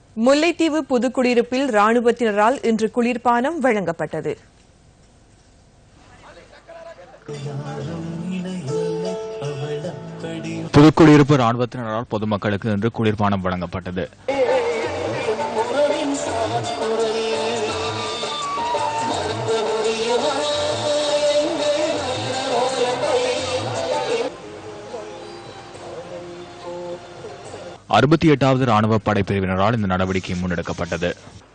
முல்லைத்தீவு புதுக்குடியிருப்பில் ராணுவத்தினரால் இன்று குளிர்பானம் வழங்கப்பட்டது புதுக்குடியிருப்பு ராணுவத்தினரால் பொதுமக்களுக்கு இன்று குளிர்பானம் வழங்கப்பட்டது அறுபத்தி எட்டாவது ராணுவ படைப்பிரிவினரால் இந்த நடவடிக்கை முன்னெடுக்கப்பட்டது